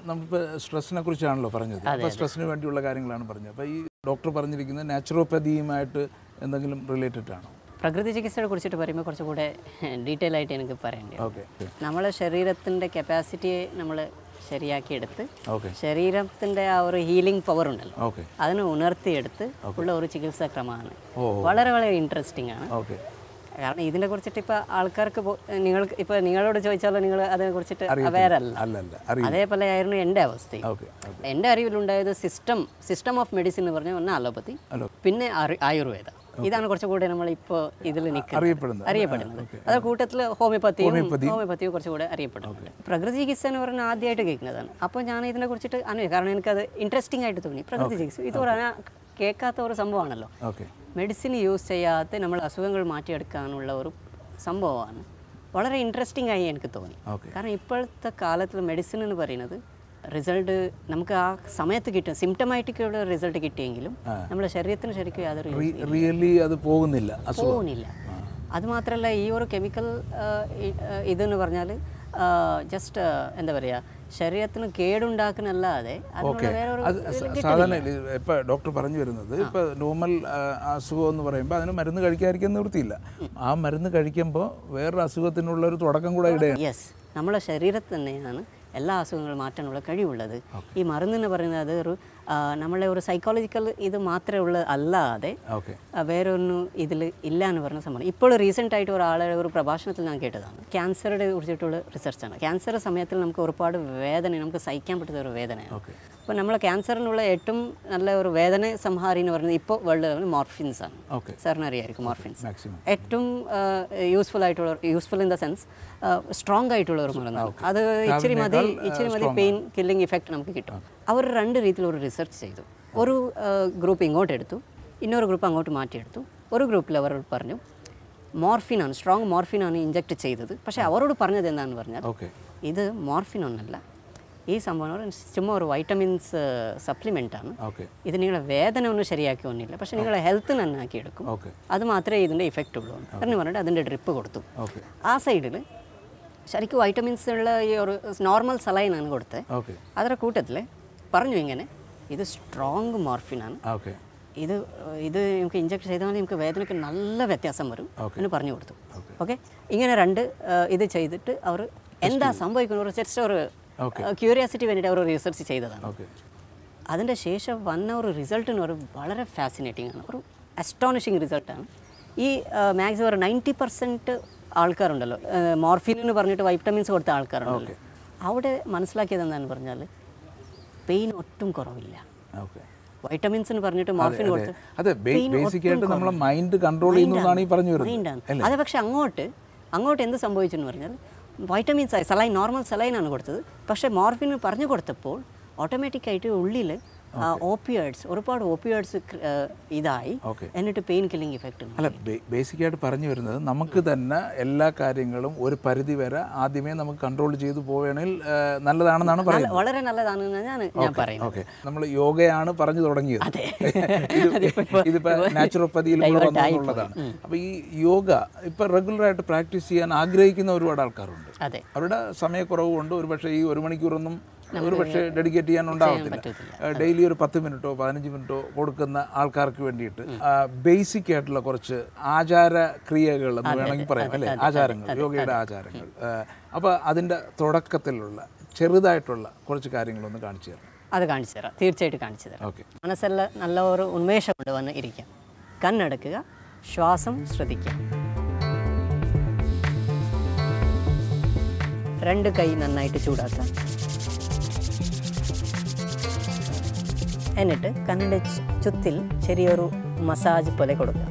നമ്മളിപ്പോൾ സ്ട്രെസ്സിനെ കുറിച്ചാണല്ലോ പറഞ്ഞത് അപ്പോൾ സ്ട്രെസ്സിന് വേണ്ടിയുള്ള കാര്യങ്ങളാണ് പറഞ്ഞത് അപ്പോൾ ഈ ഡോക്ടർ പറഞ്ഞിരിക്കുന്നത് നാച്ചുറോപ്പതിയുമായിട്ട് എന്തെങ്കിലും റിലേറ്റഡ് ആണോ പ്രകൃതി ചികിത്സയെ കുറിച്ചിട്ട് പറയുമ്പോൾ കുറച്ചുകൂടെ ഡീറ്റെയിൽ ആയിട്ട് എനിക്ക് പറയേണ്ടി ഓക്കെ നമ്മളെ ശരീരത്തിൻ്റെ കപ്പാസിറ്റിയെ നമ്മൾ ശരിയാക്കിയെടുത്ത് ഓക്കെ ശരീരത്തിൻ്റെ ആ ഒരു ഹീലിംഗ് പവർ ഉണ്ടല്ലോ ഓക്കെ അതിനെ ഉണർത്തിയെടുത്ത് ഉള്ള ഒരു ചികിത്സാ ക്രമമാണ് ഓ വളരെ വളരെ ഇൻട്രസ്റ്റിംഗ് ആണ് ഓക്കെ കാരണം ഇതിനെ കുറിച്ചിട്ട് ഇപ്പോൾ ആൾക്കാർക്ക് പോ- നിങ്ങൾക്ക് ഇപ്പോൾ നിങ്ങളോട് ചോദിച്ചാലോ നിങ്ങൾ അതിനെ കുറിച്ചിട്ട് അവയർ അല്ല അല്ല അല്ല അറിയില്ല അതേപോലെ ആയിരുന്നു എൻ്റെ അവസ്ഥയും ഓക്കെ ഓക്കെ എൻ്റെ അറിവിലുണ്ടായത് സിസ്റ്റം സിസ്റ്റം ഓഫ് മെഡിസിൻ എന്ന് പറഞ്ഞാൽ ഒന്ന് അലോപ്പതി അല്ലോ പിന്നെ ആറി- ആയുർവേദ ഇതാണ് കുറച്ചുകൂടെ നമ്മളിപ്പോൾ ഇതിൽ നിൽക്കുന്നത് അറിയപ്പെടുന്നത് അറിയപ്പെടുന്നത് അത് കൂട്ടത്തിൽ ഹോമിയോപ്പത്തിയും ഹോമിയോപ്പത്തിയും കുറച്ചുകൂടെ അറിയപ്പെടുന്നുണ്ട് പ്രകൃതി ചികിത്സ എന്ന് പറഞ്ഞാൽ ആദ്യമായിട്ട് കേൾക്കുന്നതാണ് അപ്പോൾ ഞാൻ ഇതിനെ കുറിച്ചിട്ട് അന്വേഷിക്കും കാരണം എനിക്കത് ഇൻട്രസ്റ്റിംഗ് ആയിട്ട് തോന്നി പ്രകൃതി ചികിത്സ ഇത് പറഞ്ഞാൽ കേൾക്കാത്ത ഒരു സംഭവമാണല്ലോ ഓക്കെ മെഡിസിൻ യൂസ് ചെയ്യാത്ത നമ്മൾ അസുഖങ്ങൾ മാറ്റിയെടുക്കാനുള്ള ഒരു സംഭവമാണ് വളരെ ഇൻട്രസ്റ്റിംഗ് ആയി എനിക്ക് തോന്നി ഓക്കെ കാരണം ഇപ്പോഴത്തെ കാലത്തിൽ മെഡിസിൻ എന്ന് പറയുന്നത് റിസൾട്ട് നമുക്ക് ആ സമയത്ത് കിട്ടും സിംറ്റമാറ്റിക്കുള്ള റിസൾട്ട് കിട്ടിയെങ്കിലും നമ്മുടെ ശരീരത്തിന് ശരിക്കും യാതൊരു use ഇല്ല. റിയലി അത് പോകുന്നില്ല അസുഖം പോകുന്നില്ല അതുമാത്രമല്ല ഈ ഒരു കെമിക്കൽ ഇതെന്ന് പറഞ്ഞാൽ ജസ്റ്റ് എന്താ പറയുക ശരീരത്തിന് കേടുണ്ടാക്കുന്നല്ലാതെ അതിനുള്ള വേറൊരു അത് സ- സാധാരണ ഇപ്പം ഡോക്ടർ പറഞ്ഞു വരുന്നത് ഇപ്പം നോർമൽ അസുഖം എന്ന് പറയുമ്പോൾ അതിന് മരുന്ന് കഴിക്കാതിരിക്കാൻ നിവൃത്തിയില്ല ആ മരുന്ന് കഴിക്കുമ്പോൾ വേറൊരു അസുഖത്തിനുള്ള ഒരു തുടക്കം കൂടെ ഇടയാണ് യെസ് നമ്മുടെ ശരീരത്തിൽ തന്നെയാണ് എല്ലാ അസുഖങ്ങളും മാറ്റാനുള്ള കഴിവുള്ളത് ഈ മരുന്നെന്ന് പറയുന്നത് അത് ഒരു ആ, നമ്മളെ ഒരു സൈക്കോളജിക്കൽ ഇത് മാത്രമേ ഉള്ളത് അല്ലാതെ ഓക്കെ ആ, വേറൊന്നും ഇതിൽ ഇല്ല എന്ന് പറഞ്ഞ സംഭവം ഇപ്പോൾ റീസെൻ്റ് ആയിട്ട് ഒരാളുടെ ഒരു പ്രഭാഷണത്തിൽ ഞാൻ കേട്ടതാണ് ക്യാൻസറുടെ കുറിച്ചിട്ടുള്ള റിസർച്ചാണ് ക്യാൻസർ സമയത്തിൽ നമുക്ക് ഒരുപാട് വേദന നമുക്ക് സഹിക്കാൻ പറ്റുന്ന ഒരു വേദനയാണ് ഓക്കെ അപ്പോൾ നമ്മൾ ക്യാൻസറിനുള്ള ഏറ്റവും നല്ല ഒരു വേദന സംഹാരി എന്ന് പറയുന്നത് ഇപ്പോൾ വേൾഡ് ലെവലിൽ മോർഫിൻസ് ആണ് ഓക്കെ സാറിന് അറിയായിരിക്കും മോർഫിൻസ് മാക്സിമം ഏറ്റവും യൂസ്ഫുൾ ആയിട്ടുള്ള useful in the sense strong ആയിട്ടുള്ള ഒരു മരുന്നാണ് അത് ഇച്ചിരി മതി ഇച്ചിരി മതി പെയിൻ കില്ലിംഗ് ഇഫക്റ്റ് നമുക്ക് കിട്ടും അവർ രണ്ട് രീതിയിൽ ഒരു റിസർച്ച് ചെയ്തു ഒരു ഗ്രൂപ്പ് ഇങ്ങോട്ട് എടുത്തു ഇന്നൊരു ഗ്രൂപ്പ് അങ്ങോട്ട് മാറ്റിയെടുത്തു ഒരു ഗ്രൂപ്പിൽ അവർ പറഞ്ഞു മോർഫിനാണ് സ്ട്രോങ് മോർഫിനാണ് ഇഞ്ചക്ട് ചെയ്തത് പക്ഷേ അവരോട് പറഞ്ഞത് എന്താണെന്ന് പറഞ്ഞാൽ ഓക്കെ ഇത് മോർഫിൻ ഒന്നല്ല ഈ സംഭവം എന്ന് പറഞ്ഞാൽ ചുമ്മാ ഒരു വൈറ്റമിൻസ് സപ്ലിമെൻ്റ് ആണ് ഓക്കെ ഇത് നിങ്ങളെ വേദന ഒന്നും ശരിയാക്കി ഒന്നുമില്ല പക്ഷേ നിങ്ങളെ ഹെൽത്ത് നന്നാക്കി എടുക്കും ഓക്കെ അത് മാത്രമേ ഇതിൻ്റെ ഇഫക്റ്റ് ഉള്ളൂ എന്ന് പറഞ്ഞിട്ട് അതിൻ്റെ ഡ്രിപ്പ് കൊടുത്തു ഓക്കെ ആ സൈഡിൽ ശരിക്കും വൈറ്റമിൻസ് ഉള്ള ഈ ഒരു നോർമൽ സലൈനാണ് കൊടുത്തത് ഓക്കെ അതിൻ്റെ കൂട്ടത്തിൽ പറഞ്ഞു ഇങ്ങനെ ഇത് സ്ട്രോങ് മോർഫിനാണ് ഓക്കെ ഇത് ഇത് നമുക്ക് ഇഞ്ചക്ട് ചെയ്താൽ നമുക്ക് വേദനയ്ക്ക് നല്ല വ്യത്യാസം വരും എന്ന് പറഞ്ഞു കൊടുത്തു ഓക്കെ ഇങ്ങനെ രണ്ട് ആ, ഇത് ചെയ്തിട്ട് അവർ എന്താ സംഭവിക്കുന്നത് ജസ്റ്റ് ഒരു ക്യൂരിയാസിറ്റി വേണ്ടിയിട്ട് അവർ റിസർച്ച് ചെയ്തതാണ് ഓക്കെ അതിൻ്റെ ശേഷം വന്ന ഒരു റിസൾട്ട് എന്ന് പറയുന്നത് വളരെ ഫാസിനേറ്റിംഗ് ആണ് ഒരു അസ്റ്റോണിഷിങ് റിസൾട്ടാണ് ഈ മാക്സിമം ഒരു നയൻറ്റി പെർസെൻറ്റ് ആൾക്കാരുണ്ടല്ലോ മോർഫിൻ എന്ന് പറഞ്ഞിട്ട് വൈറ്റമിൻസ് കൊടുത്ത ആൾക്കാരുണ്ടല്ലോ അവിടെ മനസ്സിലാക്കിയത് എന്താണെന്ന് പറഞ്ഞാൽ പെയിൻ ഒട്ടും കുറവില്ല ഓക്കെ വൈറ്റമിൻസ് എന്ന് പറഞ്ഞിട്ട് മോർഫിൻ കൊടുത്ത് അതെ ബേസിക് ആയിട്ട് നമ്മളെ മൈൻഡ് കൺട്രോൾ ചെയ്യുന്നതാണ് ഈ പറഞ്ഞു വരുന്നത് മൈൻഡാണ് അത് പക്ഷെ അങ്ങോട്ട് അങ്ങോട്ട് എന്ത് സംഭവിച്ചു എന്ന് പറഞ്ഞാൽ വൈറ്റമിൻസ് ആയി സലൈൻ നോർമൽ സലൈനാണ് കൊടുത്തത് പക്ഷേ മോർഫിൻ പറഞ്ഞു കൊടുത്തപ്പോൾ ഓട്ടോമാറ്റിക്കായിട്ട് ഉള്ളിൽ ഓപ്പിയേഡ്സ് ഒരുപാട് ഓപ്പിയേഡ്സ് ഇതായി ഓക്കെ എന്നിട്ട് പെയിൻ കില്ലിംഗ് ഇഫക്റ്റ് അല്ല ബേസിക് ആയിട്ട് പറഞ്ഞു വരുന്നത് നമുക്ക് തന്നെ എല്ലാ കാര്യങ്ങളും ഒരു പരിധി വരെ ആദ്യമേ നമുക്ക് കൺട്രോൾ ചെയ്തു പോവുകയാണെങ്കിൽ ആ, നല്ലതാണെന്നാണ് പറയുന്നത് വളരെ നല്ലതാണെന്ന് ഞാൻ ഞാൻ പറയുന്നത് ഓക്കെ നമ്മൾ യോഗയാണ് പറഞ്ഞു തുടങ്ങിയത് അതെ. ഇത് ഇതിപ്പോ നാച്ചുറോപ്പതിയിൽ വന്നുള്ളതാണ് അപ്പൊ ഈ യോഗ ഇപ്പൊ റെഗുലർ ആയിട്ട് പ്രാക്ടീസ് ചെയ്യാൻ ആഗ്രഹിക്കുന്ന ഒരുപാട് ആൾക്കാരുണ്ട് അതെ അവരുടെ സമയക്കുറവ് കൊണ്ട് ഒരുപക്ഷെ ഈ ഒരു മണിക്കൂറൊന്നും ഒരുപക്ഷെ ഡെഡിക്കേറ്റ് ചെയ്യാൻ ഉണ്ടാവത്തില്ല ഡെയിലി ഒരു പത്ത് മിനിറ്റോ പതിനഞ്ച് മിനിറ്റോ കൊടുക്കുന്ന ആൾക്കാർക്ക് വേണ്ടിയിട്ട് ബേസിക് ആയിട്ടുള്ള കുറച്ച് ആചാര ക്രിയകൾ എന്ന് വേണമെങ്കിൽ പറയാം അല്ലേ ആചാരങ്ങൾ യോഗയുടെ ആചാരങ്ങൾ ആ, അപ്പൊ അതിന്റെ തുടക്കത്തിലുള്ള ചെറുതായിട്ടുള്ള കുറച്ച് കാര്യങ്ങളൊന്ന് കാണിച്ചു തരണം അത് കാണിച്ചു തരാം തീർച്ചയായിട്ടും കാണിച്ചു തരാം ഓക്കെ മനസ്സെല്ലാം നല്ല ഒരു ഉന്മേഷം കൊണ്ട് വന്ന് ഇരിക്കാം കണ്ണടക്കുക ശ്വാസം ശ്രദ്ധിക്കുക രണ്ട് കൈ നന്നായിട്ട് ചൂടാക്കുക എന്നിട്ട് കണ്ണിൻ്റെ ചു- ചുത്തിൽ ചെറിയൊരു മസാജ് പോലെ കൊടുക്കുക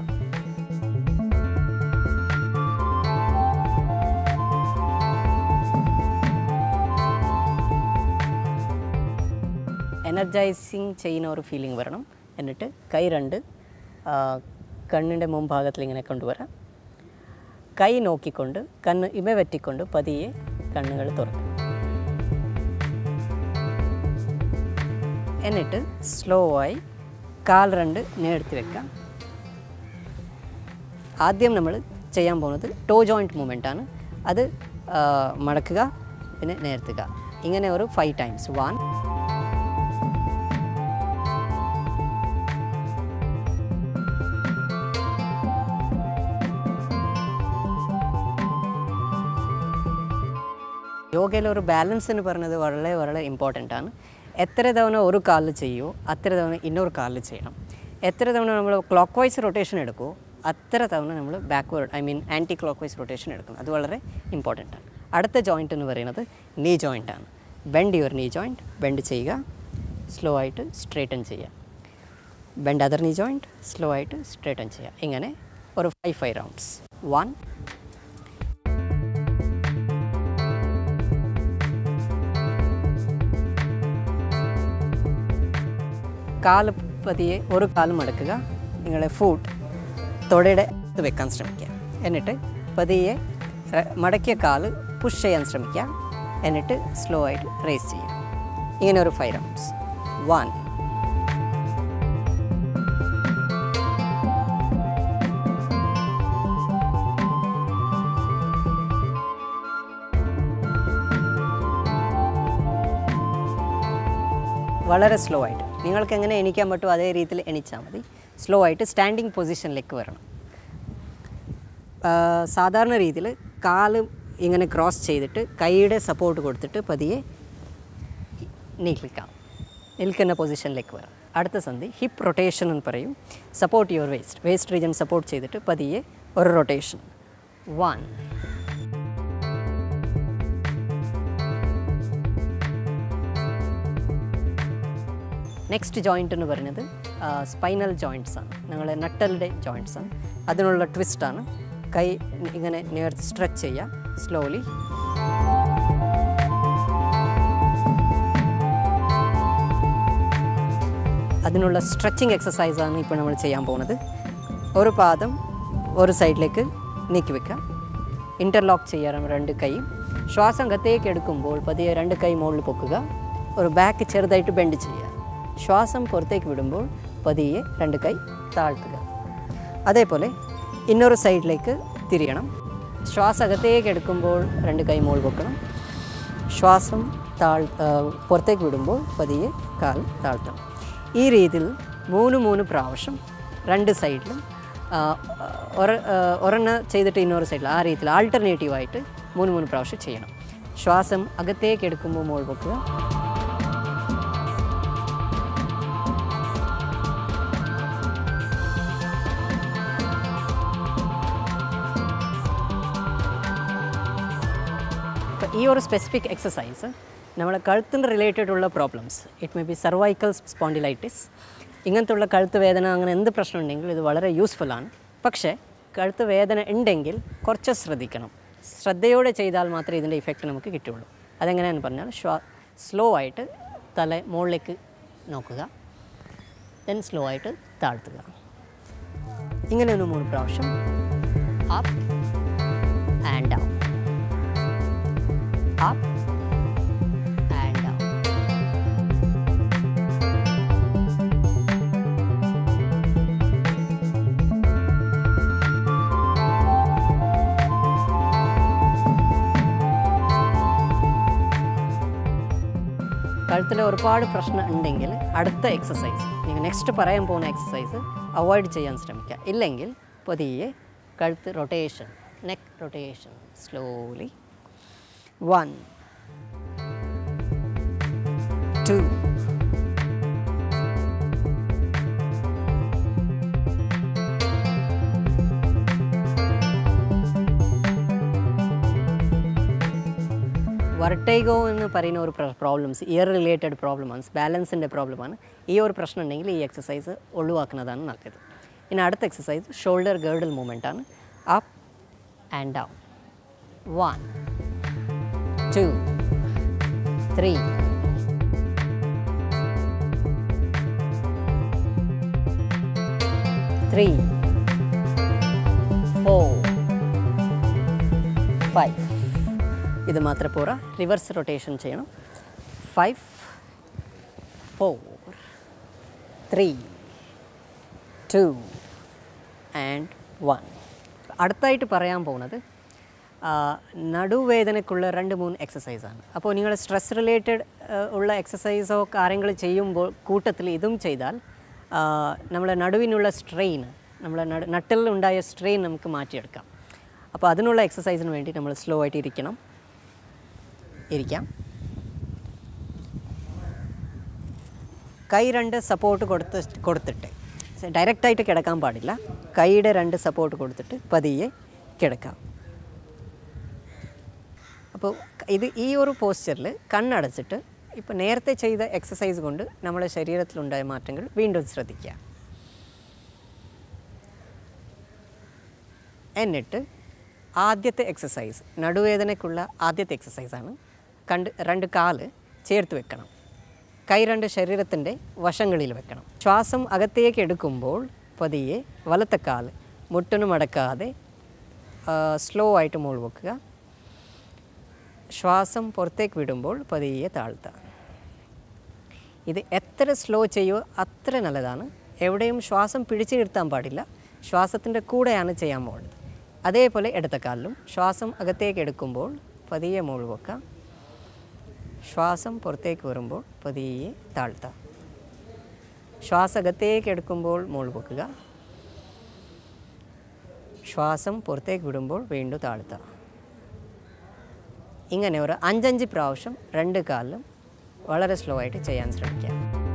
എനർജൈസിങ് ചെയ്യുന്ന ഒരു ഫീലിംഗ് വരണം എന്നിട്ട് കൈ രണ്ട് ആ, കണ്ണിൻ്റെ മുൻഭാഗത്തിൽ ഇങ്ങനെ കൊണ്ടുവരാം കൈ നോക്കിക്കൊണ്ട് കണ്ണ് ഇമ വെറ്റിക്കൊണ്ട് പതിയെ കണ്ണുകൾ തുറക്കും എന്നിട്ട് സ്ലോ ആയി കാൽ രണ്ട് നേടുത്തി വെക്കാം ആദ്യം നമ്മൾ ചെയ്യാൻ പോകുന്നത് ടോ ജോയിൻറ്റ് മൂവ്മെൻ്റ് ആണ് അത് ആ, മടക്കുക പിന്നെ നേർത്തുക ഇങ്ങനെ ഒരു ഫൈവ് ടൈംസ് വൺ യോഗയിൽ ഒരു ബാലൻസ് എന്ന് പറയുന്നത് വളരെ വളരെ ഇമ്പോർട്ടൻ്റ് ആണ് എത്ര തവണ ഒരു കാലിൽ ചെയ്യുമോ അത്ര തവണ ഇന്നൊരു കാലിൽ ചെയ്യണം എത്ര തവണ നമ്മൾ ക്ലോക്ക് വൈസ് റൊട്ടേഷൻ എടുക്കുമോ അത്ര തവണ നമ്മൾ backward I mean anticlockwise rotation എടുക്കണം അത് വളരെ ഇമ്പോർട്ടൻ്റ് ആണ് അടുത്ത ജോയിൻ്റ് എന്ന് പറയുന്നത് നീ ജോയിൻ്റ് ആണ് bend your knee joint bend ചെയ്യുക സ്ലോ ആയിട്ട് സ്ട്രേറ്റൻ ചെയ്യുക bend other knee joint slow ആയിട്ട് സ്ട്രേറ്റൻ ചെയ്യുക ഇങ്ങനെ ഒരു ഫൈവ് ഫൈവ് റൗണ്ട്സ് വൺ കാല് പതിയെ ഒരു കാല് മടക്കുക നിങ്ങളെ ഫുഡ് തൊടയുടെ ഇത് വെക്കാൻ ശ്രമിക്കുക എന്നിട്ട് പതിയെ ര- മടക്കിയ കാല് പുഷ് ചെയ്യാൻ ശ്രമിക്കുക എന്നിട്ട് സ്ലോ ആയിട്ട് റേസ് ചെയ്യുക ഇങ്ങനെ ഒരു ഫൈവ് റൗണ്ട്സ് വൺ വളരെ സ്ലോ ആയിട്ട് നിങ്ങൾക്ക് എങ്ങനെ എണീക്കാൻ പറ്റുമോ അതേ രീതിയിൽ എണീച്ചാൽ മതി സ്ലോ ആയിട്ട് സ്റ്റാൻഡിങ് പൊസിഷനിലേക്ക് വരണം ആ, സാധാരണ രീതിയിൽ കാല് ഇങ്ങനെ ക്രോസ് ചെയ്തിട്ട് കൈയുടെ സപ്പോർട്ട് കൊടുത്തിട്ട് പതിയെ നിൽക്കാം നിൽക്കുന്ന പൊസിഷനിലേക്ക് വരാം അടുത്ത സന്ധി ഹിപ്പ് റൊട്ടേഷൻ എന്ന് പറയും support your waist waist region support ചെയ്തിട്ട് പതിയെ ഒരു റൊട്ടേഷൻ വൺ നെക്സ്റ്റ് ജോയിൻ്റ് എന്ന് പറയുന്നത് സ്പൈനൽ ജോയിൻറ്റ്സ് ആണ് ഞങ്ങൾ നട്ടലിൻ്റെ ജോയിൻറ്റ്സ് ആണ് അതിനുള്ള ട്വിസ്റ്റാണ് കൈ ഇങ്ങനെ നിയർ സ്ട്രെച്ച് ചെയ്യുക സ്ലോലി അതിനുള്ള സ്ട്രെച്ചിങ് എക്സസൈസാണ് ഇപ്പോൾ നമ്മൾ ചെയ്യാൻ പോകുന്നത് ഒരു പാദം ഒരു സൈഡിലേക്ക് നീക്കി വെക്കുക ഇൻ്റർലോക്ക് ചെയ്യാറ് രണ്ട് കൈയും ശ്വാസം കത്തേക്ക് എടുക്കുമ്പോൾ പതിയെ രണ്ട് കൈ മുകളിൽ പൊക്കുക ഒരു ബാക്ക് ചെറുതായിട്ട് ബെൻഡ് ചെയ്യുക ശ്വാസം പുറത്തേക്ക് വിടുമ്പോൾ പതിയെ രണ്ട് കൈ താഴ്ത്തുക അതേപോലെ ഇന്നൊരു സൈഡിലേക്ക് തിരിയണം ശ്വാസം അകത്തേക്ക് എടുക്കുമ്പോൾ രണ്ട് കൈ മുകളിൽ പൊക്കണം ശ്വാസം താഴ് ആ, പുറത്തേക്ക് വിടുമ്പോൾ പതിയെ കാൽ താഴ്ത്തണം ഈ രീതിയിൽ മൂന്ന് മൂന്ന് പ്രാവശ്യം രണ്ട് സൈഡിലും ആ, ഒര- ആ, ഒരെണ്ണം ചെയ്തിട്ട് ഇന്നൊരു സൈഡിൽ ആ രീതിയിൽ ആൾട്ടർനേറ്റീവായിട്ട് മൂന്ന് മൂന്ന് പ്രാവശ്യം ചെയ്യണം ശ്വാസം അകത്തേക്ക് എടുക്കുമ്പോൾ മുകൾ വെക്കുക അപ്പോൾ ഈ ഒരു സ്പെസിഫിക് എക്സസൈസ് നമ്മളെ കഴുത്തിന് റിലേറ്റഡ് ഉള്ള problems it may be cervical spondylitis ഇങ്ങനത്തെ ഉള്ള കഴുത്ത് വേദന അങ്ങനെ എന്ത് പ്രശ്നം ഉണ്ടെങ്കിലും ഇത് വളരെ യൂസ്ഫുള്ളാണ് പക്ഷേ കഴുത്ത് വേദന ഉണ്ടെങ്കിൽ കുറച്ച് ശ്രദ്ധിക്കണം ശ്രദ്ധയോടെ ചെയ്താൽ മാത്രമേ ഇതിൻ്റെ ഇഫക്റ്റ് നമുക്ക് കിട്ടുള്ളൂ അതെങ്ങനെയാണെന്ന് പറഞ്ഞാൽ ശ്വാ സ്ലോ ആയിട്ട് തല മുകളിലേക്ക് നോക്കുക ദെൻ സ്ലോ ആയിട്ട് താഴ്ത്തുക ഇങ്ങനെ ഒരു മൂന്ന് പ്രാവശ്യം up and down up and down. കഴുത്തിൽ ഒരുപാട് പ്രശ്നം ഉണ്ടെങ്കിൽ അടുത്ത എക്സസൈസ് നിങ്ങൾ നെക്സ്റ്റ് പറയാൻ പോകുന്ന എക്സസൈസ് അവോയ്ഡ് ചെയ്യാൻ ശ്രമിക്കുക ഇല്ലെങ്കിൽ പതിയെ കഴുത്ത് rotation neck rotation slowly One, two, vertigo എന്ന് പറയുന്ന ഒരു പ്രോബ്ലംസ് ഇയർ റിലേറ്റഡ് പ്രോബ്ലമാണ് ബാലൻസിൻ്റെ പ്രോബ്ലമാണ് ഈ ഒരു പ്രശ്നം ഉണ്ടെങ്കിൽ ഈ എക്സസൈസ് ഒഴിവാക്കുന്നതാണ് നല്ലത് ഇനി അടുത്ത എക്സസൈസ് ഷോൾഡർ ഗേർഡൽ മൂവ്മെൻ്റ് ആണ് up and down one two, three, three, four, five. ഇത് മാത്രം പോരാ റിവേഴ്സ് റൊട്ടേഷൻ ചെയ്യണം five four three two and one അടുത്തായിട്ട് പറയാൻ പോകുന്നത് ആ, നടുവേദനയ്ക്കുള്ള രണ്ട് മൂന്ന് എക്സസൈസാണ് അപ്പോൾ നിങ്ങൾ സ്ട്രെസ് റിലേറ്റഡ് ഉള്ള എക്സസൈസോ കാര്യങ്ങൾ ചെയ്യുമ്പോൾ കൂട്ടത്തിൽ ഇതും ചെയ്താൽ ആ, നമ്മളെ നടുവിനുള്ള സ്ട്രെയിൻ നമ്മളെ നട നട്ടിലുണ്ടായ സ്ട്രെയിൻ നമുക്ക് മാറ്റിയെടുക്കാം അപ്പോൾ അതിനുള്ള എക്സസൈസിന് വേണ്ടി നമ്മൾ സ്ലോ ആയിട്ട് ഇരിക്കണം ഇരിക്കാം കൈ രണ്ട് സപ്പോർട്ട് കൊടുത്ത് കൊടുത്തിട്ട് ഡയറക്റ്റായിട്ട് കിടക്കാൻ പാടില്ല കൈയുടെ രണ്ട് സപ്പോർട്ട് കൊടുത്തിട്ട് പതിയെ കിടക്കാം അപ്പോൾ ഇത് ഈ ഒരു പോസ്ചറിൽ കണ്ണടച്ചിട്ട് ഇപ്പോൾ നേരത്തെ ചെയ്ത എക്സസൈസ് കൊണ്ട് നമ്മുടെ ശരീരത്തിലുണ്ടായ മാറ്റങ്ങൾ വീണ്ടും ശ്രദ്ധിക്കുക എന്നിട്ട് ആദ്യത്തെ എക്സസൈസ് നടുവേദനയ്ക്കുള്ള ആദ്യത്തെ എക്സസൈസാണ് കണ്ട് രണ്ട് കാല് ചേർത്ത് വെക്കണം കൈ രണ്ട് ശരീരത്തിൻ്റെ വശങ്ങളിൽ വെക്കണം ശ്വാസം അകത്തേക്ക് എടുക്കുമ്പോൾ പതിയെ വലത്തെ കാല് മുട്ടിന് മടക്കാതെ സ്ലോ ആയിട്ട് മുകൾ വെക്കുക ശ്വാസം പുറത്തേക്ക് വിടുമ്പോൾ പതിയെ താഴ്ത്തുക ഇത് എത്ര സ്ലോ ചെയ്യുമോ അത്ര നല്ലതാണ് എവിടെയും ശ്വാസം പിടിച്ചു നിർത്താൻ പാടില്ല ശ്വാസത്തിൻ്റെ കൂടെയാണ് ചെയ്യാൻ പോകുന്നത് അതേപോലെ ഇടത്ത കാലിലും ശ്വാസം അകത്തേക്ക് എടുക്കുമ്പോൾ പതിയെ മുകൾ വെക്കുക ശ്വാസം പുറത്തേക്ക് വരുമ്പോൾ പതിയെ താഴ്ത്തുക ശ്വാസം അകത്തേക്ക് എടുക്കുമ്പോൾ മുകൾ വെക്കുക ശ്വാസം പുറത്തേക്ക് വിടുമ്പോൾ വീണ്ടും താഴ്ത്തുക ഇങ്ങനെ ഒരു അഞ്ചഞ്ച് പ്രാവശ്യം രണ്ട് കാലിലും വളരെ സ്ലോ ആയിട്ട് ചെയ്യാൻ ശ്രമിക്കുക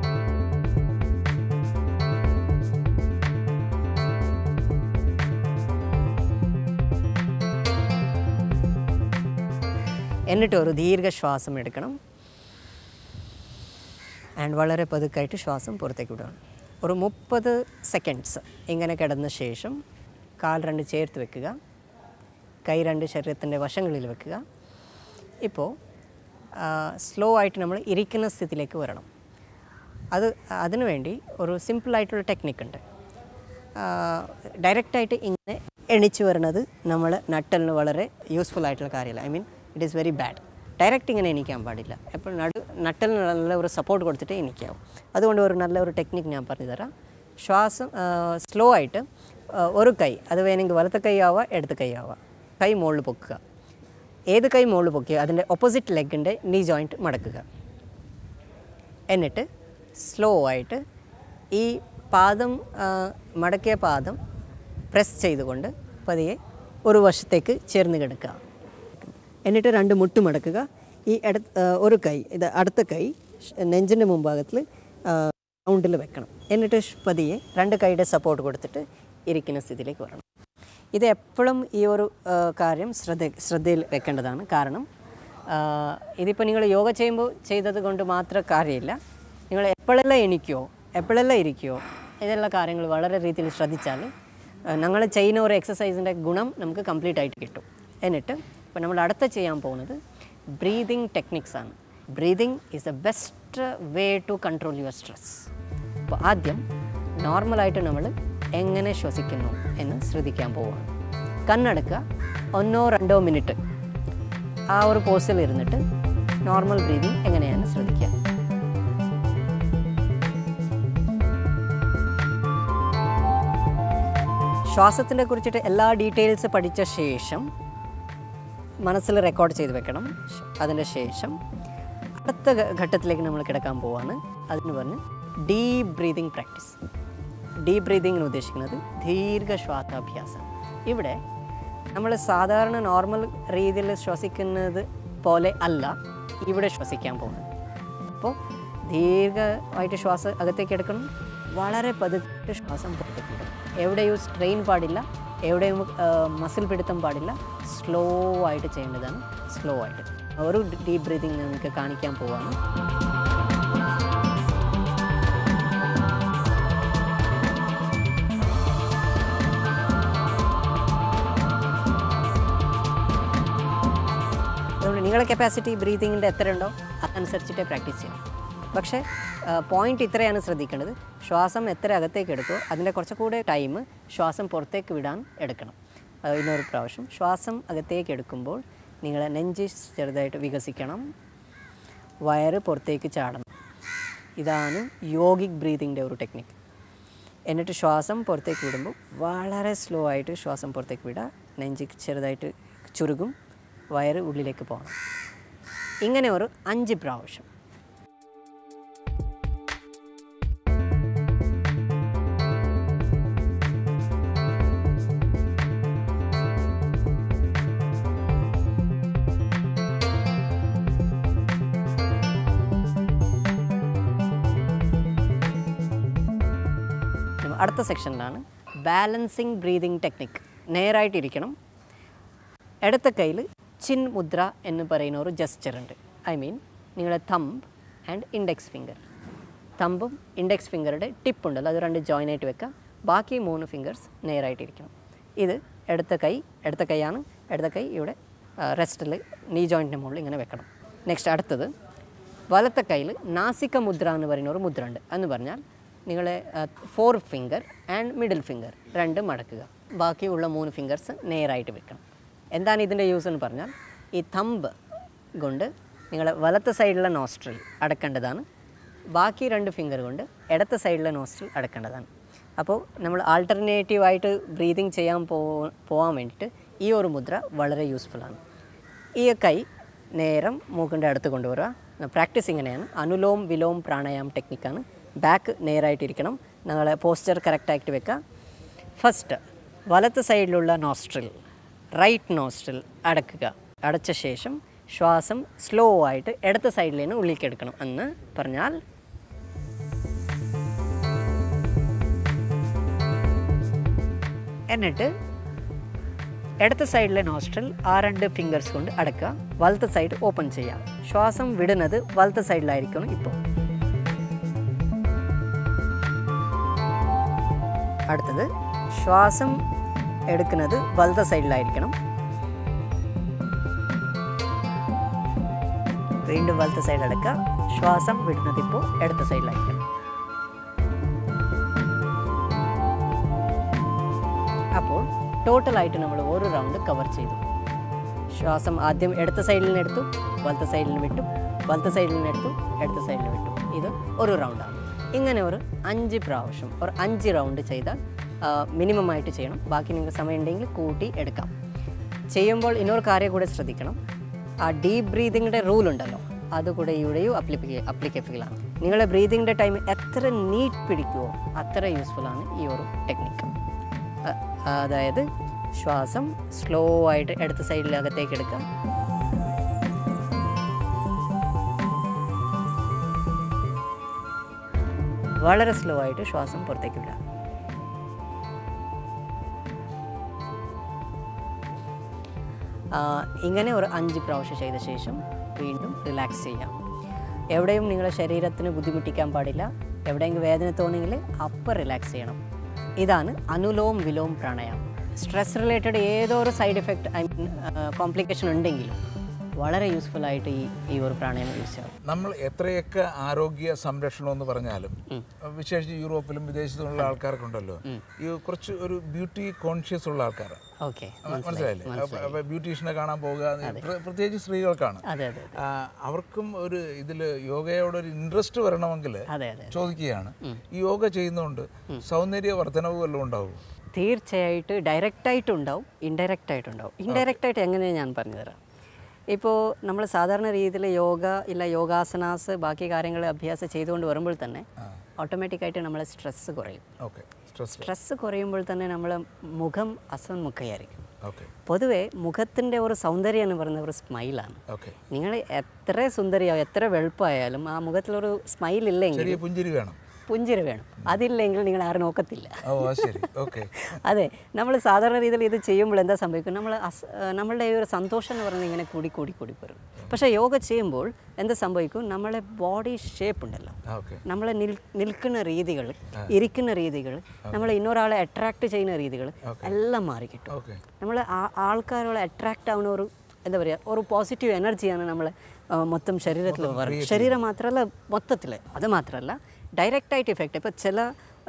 എന്നിട്ട് ഒരു ദീർഘശ്വാസം എടുക്കണം ആൻഡ് വളരെ പതുക്കായിട്ട് ശ്വാസം പുറത്തേക്ക് വിടണം ഒരു മുപ്പത് സെക്കൻഡ്സ് ഇങ്ങനെ കിടന്ന ശേഷം കാൽ രണ്ട് ചേർത്ത് വെക്കുക കൈ രണ്ട് ശരീരത്തിൻ്റെ വശങ്ങളിൽ വെക്കുക ഇപ്പോൾ സ്ലോ ആയിട്ട് നമ്മൾ ഇരിക്കുന്ന സ്ഥിതിയിലേക്ക് വരണം അത് അതിനു വേണ്ടി ഒരു സിമ്പിളായിട്ടുള്ള ടെക്നിക്ക് ഉണ്ട് ഡയറക്റ്റായിട്ട് ഇങ്ങനെ എണിച്ച് വരുന്നത് നമ്മൾ നട്ടലിന് വളരെ യൂസ്ഫുൾ ആയിട്ടുള്ള കാര്യമല്ല I mean it is very bad direct ഇങ്ങനെ എണീക്കാൻ പാടില്ല എപ്പോൾ നടു നട്ടലിന് നല്ല ഒരു സപ്പോർട്ട് കൊടുത്തിട്ട് എണീക്കാവും അതുകൊണ്ട് ഒരു നല്ല ഒരു ടെക്നിക്ക് ഞാൻ പറഞ്ഞു തരാം ശ്വാസം സ്ലോ ആയിട്ട് ആ, ഒരു കൈ അത് വേണമെങ്കിൽ വലത്തെ കൈ ആവുക ഇടത്തെ കൈ ആവുക കൈ മുകളിൽ പൊക്കുക ഏത് കൈ മുകളിൽ പൊക്കിയോ അതിൻ്റെ ഓപ്പോസിറ്റ് ലെഗിൻ്റെ നീ ജോയിൻറ്റ് മടക്കുക എന്നിട്ട് സ്ലോ ആയിട്ട് ഈ പാദം ആ, മടക്കിയ പാദം പ്രസ് ചെയ്തുകൊണ്ട് പതിയെ ഒരു വശത്തേക്ക് ചേർന്ന് കിടക്കുക എന്നിട്ട് രണ്ട് മുട്ട് മടക്കുക ഈ ഇട ആ, ഒരു കൈ ഇത് അടുത്ത കൈ നെഞ്ചിൻ്റെ മുമ്പാകത്തിൽ റൗണ്ടിൽ വെക്കണം എന്നിട്ട് ഷ് പതിയെ രണ്ട് കൈയുടെ സപ്പോർട്ട് കൊടുത്തിട്ട് ഇരിക്കുന്ന സ്ഥിതിയിലേക്ക് വരണം ഇത് എപ്പോഴും ഈ ഒരു ആ, കാര്യം ശ്രദ്ധ ശ്രദ്ധയിൽ വെക്കേണ്ടതാണ് കാരണം ആ, ഇതിപ്പോൾ നിങ്ങൾ യോഗ ചെയ്യുമ്പോൾ ചെയ്തത് കൊണ്ട് മാത്രം കാര്യമില്ല നിങ്ങൾ എപ്പോഴെല്ലാം എണീക്കുമോ എപ്പോഴെല്ലാം ഇരിക്കുമോ ഇതെല്ലാ കാര്യങ്ങൾ വളരെ രീതിയിൽ ശ്രദ്ധിച്ചാൽ ഞങ്ങൾ ചെയ്യുന്ന ഒരു എക്സസൈസിൻ്റെ ഗുണം നമുക്ക് കംപ്ലീറ്റ് ആയിട്ട് കിട്ടും എന്നിട്ട് ഇപ്പോൾ നമ്മൾ അടുത്ത ചെയ്യാൻ പോകുന്നത് ബ്രീതിങ് ടെക്നിക്സ് ആണ് breathing is the best way to control your stress അപ്പോൾ ആദ്യം നോർമലായിട്ട് നമ്മൾ എങ്ങനെ ശ്വസിക്കുന്നു എന്ന് ശ്രദ്ധിക്കാൻ പോവുകയാണ് കണ്ണടക്കുക ഒന്നോ രണ്ടോ മിനിറ്റ് ആ ഒരു പോസിൽ ഇരുന്നിട്ട് നോർമൽ ബ്രീതിങ് എങ്ങനെയാണ് ശ്രദ്ധിക്കുക ശ്വാസത്തിനെ കുറിച്ചിട്ട് എല്ലാ ഡീറ്റെയിൽസ് പഠിച്ച ശേഷം മനസ്സിൽ റെക്കോർഡ് ചെയ്ത് വെക്കണം ശ്- അതിൻ്റെ ശേഷം അടുത്ത ഘ- ഘട്ടത്തിലേക്ക് നമ്മൾ കിടക്കാൻ പോവാണ് അതിന് പറഞ്ഞ് deep breathing practice deep breathing എന്ന് ഉദ്ദേശിക്കുന്നത് ദീർഘശ്വാസാഭ്യാസം ഇവിടെ നമ്മൾ സാധാരണ നോർമൽ രീതിയിൽ ശ്വസിക്കുന്നത് പോലെ അല്ല ഇവിടെ ശ്വസിക്കാൻ പോകുന്നത് അപ്പോൾ ദീർഘമായിട്ട് ശ്വാസം അകത്തേക്ക് എടുക്കണം വളരെ പതുക്കെ ശ്വാസം പുറത്തേക്ക് വിടണം എവിടെയും സ്ട്രെയിൻ പാടില്ല എവിടെയും മസിൽ പിടുത്തം പാടില്ല സ്ലോ ആയിട്ട് ചെയ്യേണ്ടതാണ് സ്ലോ ആയിട്ട് ഒരു ഡീപ് ബ്രീതിങ് നമുക്ക് കാണിക്കാൻ പോവാണ് അതുകൊണ്ട് നിങ്ങളുടെ കപ്പാസിറ്റി ബ്രീതിങ്ങിൻ്റെ എത്ര ഉണ്ടോ അതനുസരിച്ചിട്ടേ പ്രാക്ടീസ് ചെയ്യണം പക്ഷേ പോയിന്റ് ഇത്രയാണ് ശ്രദ്ധിക്കേണ്ടത് ശ്വാസം എത്ര അകത്തേക്ക് എടുക്കുമോ അതിൻ്റെ കുറച്ചുകൂടെ ടൈം ശ്വാസം പുറത്തേക്ക് വിടാൻ എടുക്കണം അത് ഇന്നൊരു പ്രാവശ്യം ശ്വാസം അകത്തേക്ക് എടുക്കുമ്പോൾ നിങ്ങളെ നെഞ്ച് ചെറുതായിട്ട് വികസിക്കണം വയറ് പുറത്തേക്ക് ചാടണം ഇതാണ് യോഗിക് ബ്രീതിങ്ങിൻ്റെ ഒരു ടെക്നിക്ക് എന്നിട്ട് ശ്വാസം പുറത്തേക്ക് വിടുമ്പോൾ വളരെ സ്ലോ ആയിട്ട് ശ്വാസം പുറത്തേക്ക് വിടുക നെഞ്ച് ചെറുതായിട്ട് ചുരുങ്ങും വയറ് ഉള്ളിലേക്ക് പോകണം ഇങ്ങനെ ഒരു അഞ്ച് പ്രാവശ്യം നമ്മ- അടുത്ത സെക്ഷനിലാണ് ബാലൻസിങ് ബ്രീതിങ് ടെക്നിക് നേരായിട്ടിരിക്കണം ഇടത്ത കയ്യിൽ ചിൻ മുദ്ര എന്ന് പറയുന്ന ഒരു ജസ്റ്റർ ഉണ്ട് ഐ മീൻ നിങ്ങളുടെ തമ്പ് ആൻഡ് ഇൻഡെക്സ് ഫിംഗർ തമ്പും ഇൻഡെക്സ് ഫിംഗറുടെ ടിപ്പ് ഉണ്ടല്ലോ അത് രണ്ട് ജോയിൻ ആയിട്ട് വെക്കാം ബാക്കി മൂന്ന് ഫിംഗേഴ്സ് നേരായിട്ടിരിക്കണം ഇത് ഇടത്ത കൈ ഇടത്ത കൈയാണ് ഇടത്ത കൈ ഇവിടെ റെസ്റ്റിൽ നീ ജോയിൻറ്റിന് മുകളിൽ ഇങ്ങനെ വെക്കണം നെക്സ്റ്റ് അടുത്തത് വലത്തെ കയ്യിൽ നാസിക മുദ്ര എന്ന് പറയുന്ന ഒരു മുദ്ര ഉണ്ട് എന്ന് പറഞ്ഞാൽ നിങ്ങളെ forefinger and middle finger രണ്ടും മടക്കുക ബാക്കിയുള്ള മൂന്ന് ഫിംഗേഴ്സ് നേരായിട്ട് വെക്കണം എന്താണ് ഇതിൻ്റെ യൂസ് എന്ന് പറഞ്ഞാൽ ഈ തമ്പ് കൊണ്ട് നിങ്ങളെ വലത്തെ സൈഡിലെ നോസ്ട്രൽ അടക്കേണ്ടതാണ് ബാക്കി രണ്ട് ഫിംഗർ കൊണ്ട് ഇടത്തെ സൈഡിലെ നോസ്ട്രൽ അടക്കേണ്ടതാണ് അപ്പോൾ നമ്മൾ ആൾട്ടർനേറ്റീവ് ആയിട്ട് ബ്രീതിങ് ചെയ്യാൻ പോ പോകാൻ വേണ്ടിയിട്ട് ഈ ഒരു മുദ്ര വളരെ യൂസ്ഫുള്ളാണ് ഈ കൈ നേരം മൂക്കിൻ്റെ അടുത്ത് കൊണ്ടുവരിക പ്രാക്ടീസ് ഇങ്ങനെയാണ് അനുലോം വിലോം പ്രാണായാം ടെക്നിക്കാണ് ബാക്ക് നേരായിട്ടിരിക്കണം ഞങ്ങളെ പോസ്ചർ കറക്റ്റായിട്ട് വെക്കുക ഫസ്റ്റ് വലത്ത് സൈഡിലുള്ള നോസ്ട്രിൽ റൈറ്റ് നോസ്ട്രിൽ അടക്കുക അടച്ച ശേഷം ശ്വാസം സ്ലോ ആയിട്ട് ഇടത്ത സൈഡിൽ നിന്ന് ഉള്ളിലേക്ക് എടുക്കണം എന്ന് പറഞ്ഞാൽ എന്നിട്ട് ഇടത്ത സൈഡിലെ നോസ്ട്രൽ ആ രണ്ട് ഫിംഗേഴ്സ് കൊണ്ട് അടക്കുക വലത്തെ സൈഡ് ഓപ്പൺ ചെയ്യാം ശ്വാസം വിടുന്നത് വലത്തെ സൈഡിലായിരിക്കണം ഇപ്പോൾ അടുത്തത് ശ്വാസം എടുക്കുന്നത് വലത്തെ സൈഡിലായിരിക്കണം വീണ്ടും വലത്തെ സൈഡ് അടക്കുക ശ്വാസം വിടുന്നത് ഇപ്പോൾ ഇടത്ത സൈഡിലായിരിക്കണം അപ്പോൾ ടോട്ടലായിട്ട് നമ്മൾ ഒരു റൗണ്ട് കവർ ചെയ്തു ശ്വാസം ആദ്യം ഇടത്ത സൈഡിൽ നിന്ന് എടുത്തു വലത്തെ സൈഡിൽ നിന്ന് വിട്ടു വലത്തെ സൈഡിൽ നിന്ന് എടുത്തു ഇടത്ത സൈഡിൽ നിന്ന് വിട്ടു ഇത് ഒരു റൗണ്ടാണ് ഇങ്ങനെ ഒരു അഞ്ച് പ്രാവശ്യം ഒരു അഞ്ച് റൗണ്ട് ചെയ്താൽ മിനിമം ആയിട്ട് ചെയ്യണം ബാക്കി നിങ്ങൾക്ക് സമയം ഉണ്ടെങ്കിൽ കൂട്ടി എടുക്കാം ചെയ്യുമ്പോൾ ഇന്നൊരു കാര്യം കൂടെ ശ്രദ്ധിക്കണം ആ ഡീപ്പ് ബ്രീതിങ്ങിൻ്റെ റൂൾ ഉണ്ടല്ലോ അതുകൂടെ ഇവിടെയും അപ്ലിക്ക അപ്ലിക്കബിളാണ് നിങ്ങളുടെ ബ്രീതിങ്ങിൻ്റെ ടൈം എത്ര നീറ്റ് പിടിക്കുമോ അത്ര യൂസ്ഫുള്ളാണ് ഈ ഒരു ടെക്നിക്ക് അ- അതായത് ശ്വാസം സ്ലോ ആയിട്ട് ഇടത്ത സൈഡിൽ അകത്തേക്ക് എടുക്കാം വളരെ സ്ലോ ആയിട്ട് ശ്വാസം പുറത്തേക്ക് വിടാം ആ, ഇങ്ങനെ ഒരു അഞ്ച് പ്രാവശ്യം ചെയ്ത ശേഷം വീണ്ടും റിലാക്സ് ചെയ്യാം എവിടെയും നിങ്ങളുടെ ശരീരത്തിന് ബുദ്ധിമുട്ടിക്കാൻ പാടില്ല എവിടെയെങ്കിലും വേദന തോന്നിയെങ്കിൽ അപ്പം റിലാക്സ് ചെയ്യണം ഇതാണ് അനുലോം വിലോം പ്രാണായാമം സ്ട്രെസ് റിലേറ്റഡ് ഏതോ ഒരു side effect I mean complication ഉണ്ടെങ്കിലും വളരെ യൂസ്ഫുൾ ആയിട്ട് ഈ ഈ ഒരു പ്രാണായാമം യൂസ് ചെയ്യാം നമ്മൾ എത്രയൊക്കെ ആരോഗ്യ സംരക്ഷണം എന്ന് പറഞ്ഞാലും വിശേഷിച്ച് യൂറോപ്പിലും വിദേശത്തുമുള്ള ആൾക്കാർക്കുണ്ടല്ലോ ഈ കുറച്ച് ഒരു ബ്യൂട്ടി കോൺഷ്യസ് ഉള്ള ആൾക്കാർ ഓക്കെ മനസ്സിലായില്ലേ ബ്യൂട്ടീഷ്യനെ കാണാൻ പോകുക പ്ര- പ്രത്യേകിച്ച് സ്ത്രീകൾക്കാണ് അതെ അതെ ആ, അവർക്കും ഒരു ഇതിൽ യോഗയോടൊരു ഇൻട്രസ്റ്റ് വരണമെങ്കിൽ അതെ അതെ ചോദിക്കുകയാണ് ഈ യോഗ ചെയ്യുന്നതുകൊണ്ട് സൗന്ദര്യ വർധനവ് വല്ലതും ഉണ്ടാവും തീർച്ചയായിട്ട് ഡയറക്റ്റായിട്ടും ഉണ്ടാവും ഇൻഡയറക്റ്റ് ആയിട്ടുണ്ടാവും ഇൻഡയറക്റ്റ് ആയിട്ട് എങ്ങനെയാണ് ഞാൻ പറഞ്ഞുതരാം ഇപ്പോൾ നമ്മൾ സാധാരണ രീതിയിൽ യോഗ ഇല്ല യോഗാസനാസ് ബാക്കി കാര്യങ്ങൾ അഭ്യാസം ചെയ്തുകൊണ്ട് വരുമ്പോൾ തന്നെ ഓട്ടോമാറ്റിക്കായിട്ട് നമ്മളെ സ്ട്രെസ്സ് കുറയും ഓക്കെ സ്ട്രെസ് സ്ട്രെസ്സ് കുറയുമ്പോൾ തന്നെ നമ്മളെ മുഖം അസന്മുഖയായിരിക്കും ഓക്കെ പൊതുവേ മുഖത്തിൻ്റെ ഒരു സൗന്ദര്യം എന്ന് പറയുന്ന ഒരു സ്മൈലാണ് ഓക്കെ നിങ്ങൾ എത്ര സുന്ദരിയോ എത്ര വെളുപ്പമായാലും ആ മുഖത്തിലൊരു സ്മൈൽ ഇല്ലെങ്കിൽ ചെറിയ പുഞ്ചിരി വേണം പുഞ്ചിരി വേണം അതില്ലെങ്കിൽ നിങ്ങൾ ആരും നോക്കത്തില്ല ഓ അത് ശരി ഓക്കെ അതെ നമ്മൾ സാധാരണ രീതിയിൽ ഇത് ചെയ്യുമ്പോൾ എന്താ സംഭവിക്കും നമ്മൾ അസ് ഏഹ് നമ്മളുടെ ഈ ഒരു സന്തോഷം എന്ന് പറയുന്നത് ഇങ്ങനെ കൂടി കൂടി കൂടി വരും പക്ഷേ യോഗ ചെയ്യുമ്പോൾ എന്താ സംഭവിക്കും നമ്മളെ ബോഡി ഷേപ്പ് ഉണ്ടല്ലോ ഓക്കെ നമ്മളെ നിൽ നിൽക്കുന്ന രീതികൾ ഇരിക്കുന്ന രീതികൾ നമ്മളെ ഇന്നൊരാളെ അട്രാക്ട് ചെയ്യുന്ന രീതികൾ എല്ലാം മാറി കിട്ടും ഓക്കെ നമ്മൾ ആൾക്കാരോട് അട്രാക്റ്റ് ആവുന്ന ഒരു എന്താ പറയുക ഒരു പോസിറ്റീവ് എനർജിയാണ് നമ്മൾ മൊത്തം ശരീരത്തിൽ വരും ശരീരം മാത്രമല്ല മൊത്തത്തിൽ അത് മാത്രമല്ല ഡയറക്റ്റായിട്ട് ഇഫക്റ്റ് ഇപ്പോൾ ചില